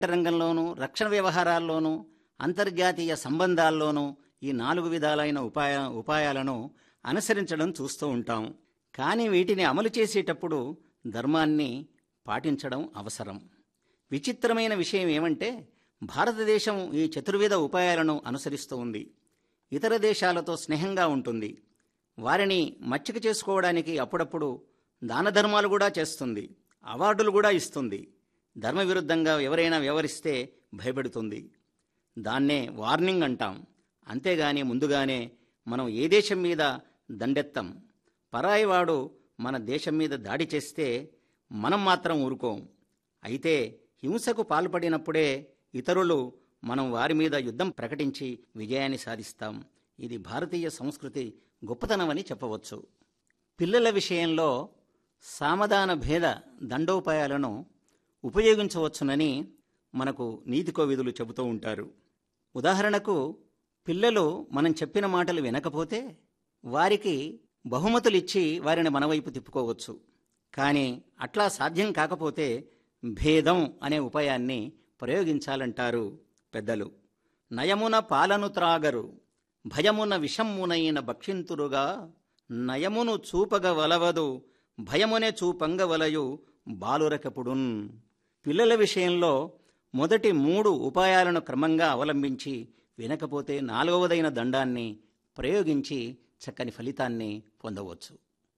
రంగంలోనూ రక్షణ వ్యవహారాల్లోనూ అంతర్జాతీయ సంబంధాల్లోనూ ఈ నాలుగు విధాలైన ఉపాయ ఉపాయాలను అనుసరించడం చూస్తూ ఉంటాం కానీ వీటిని అమలు చేసేటప్పుడు ధర్మాన్ని పాటించడం అవసరం విచిత్రమైన విషయం ఏమంటే భారతదేశం ఈ చతుర్విధ ఉపాయాలను అనుసరిస్తూ ఉంది ఇతర దేశాలతో స్నేహంగా ఉంటుంది వారిని మచ్చిక చేసుకోవడానికి అప్పుడప్పుడు దాన ధర్మాలు కూడా చేస్తుంది అవార్డులు కూడా ఇస్తుంది ధర్మ విరుద్ధంగా ఎవరైనా వ్యవహరిస్తే భయపెడుతుంది దాన్నే వార్నింగ్ అంటాం అంతేగాని ముందుగానే మనం ఏ దేశం మీద దండెత్తం పరాయివాడు మన దేశం మీద దాడి చేస్తే మనం మాత్రం ఊరుకోం అయితే హింసకు పాల్పడినప్పుడే ఇతరులు మనం వారి మీద యుద్ధం ప్రకటించి విజయాన్ని సాధిస్తాం ఇది భారతీయ సంస్కృతి గొప్పతనమని చెప్పవచ్చు పిల్లల విషయంలో సామధాన భేద దండోపాయాలను ఉపయోగించవచ్చునని మనకు నీతి కోవిదులు చెబుతూ ఉంటారు ఉదాహరణకు పిల్లలు మనం చెప్పిన మాటలు వినకపోతే వారికి బహుమతులు ఇచ్చి వారిని మన వైపు తిప్పుకోవచ్చు కానీ అట్లా సాధ్యం కాకపోతే భేదం అనే ఉపాయాన్ని ప్రయోగించాలంటారు పెద్దలు నయమున పాలను త్రాగరు భయమున విషమ్మునైన భక్షింతురుగా నయమును చూపగ వలవదు భయమునే చూపంగవలయు బాలురకపుడున్ పిల్లల విషయంలో మొదటి మూడు ఉపాయాలను క్రమంగా అవలంబించి వినకపోతే నాలుగవదైన దండాన్ని ప్రయోగించి చక్కని ఫలితాన్ని పొందవచ్చు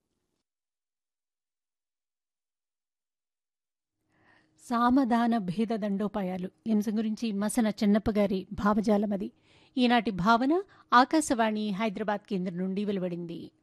సామధాన భేద దండోపాయాలు అంశం గురించి మసన చెన్నప్ప గారి భావజాలమది ఈనాటి భావన ఆకాశవాణి హైదరాబాద్ కేంద్రం నుండి వెలువడింది